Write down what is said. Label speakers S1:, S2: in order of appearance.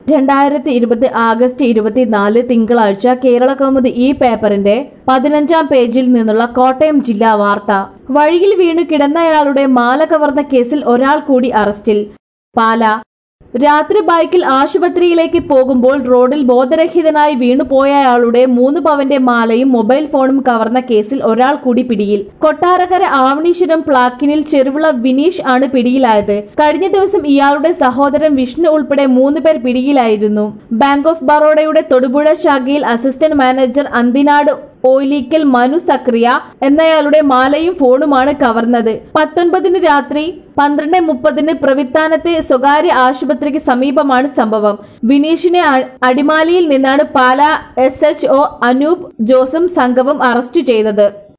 S1: രണ്ടായിരത്തി ഇരുപത് ആഗസ്റ്റ് ഇരുപത്തിനാല് തിങ്കളാഴ്ച കേരള കൗമുദി ഈ പേപ്പറിന്റെ പതിനഞ്ചാം പേജിൽ നിന്നുള്ള കോട്ടയം ജില്ലാ വാർത്ത വഴിയിൽ വീണു കിടന്നയാളുടെ മാല കവർന്ന കേസിൽ ഒരാൾ കൂടി അറസ്റ്റിൽ പാല രാത്രി ബൈക്കിൽ ആശുപത്രിയിലേക്ക് പോകുമ്പോൾ റോഡിൽ ബോധരഹിതനായി വീണുപോയയാളുടെ മൂന്ന് പവന്റെ മാലയും മൊബൈൽ ഫോണും കവർന്ന കേസിൽ ഒരാൾ കൂടി പിടിയിൽ കൊട്ടാരക്കര ആവണീശ്വരം പ്ലാക്കിനിൽ ചെറുവിള വിനീഷ് ആണ് പിടിയിലായത് കഴിഞ്ഞ ദിവസം ഇയാളുടെ സഹോദരൻ വിഷ്ണു ഉൾപ്പെടെ മൂന്ന് പേർ പിടിയിലായിരുന്നു ബാങ്ക് ഓഫ് ബറോഡയുടെ തൊടുപുഴ ശാഖയിൽ അസിസ്റ്റന്റ് മാനേജർ അന്തിനാട് ഓയിലിക്കൽ മനു സക്രിയ എന്നയാളുടെ മാലയും ഫോണുമാണ് കവർന്നത് പത്തൊൻപതിന് രാത്രി പന്ത്രണ്ട് മുപ്പതിന് പ്രവിത്താനത്തെ സ്വകാര്യ ആശുപത്രിക്ക് സമീപമാണ് സംഭവം വിനീഷിനെ അ- അടിമാലിയിൽ നിന്നാണ് പാല എസ് എച്ച് ഒ അനൂപ് ജോസും സംഘവും അറസ്റ്റ് ചെയ്തത്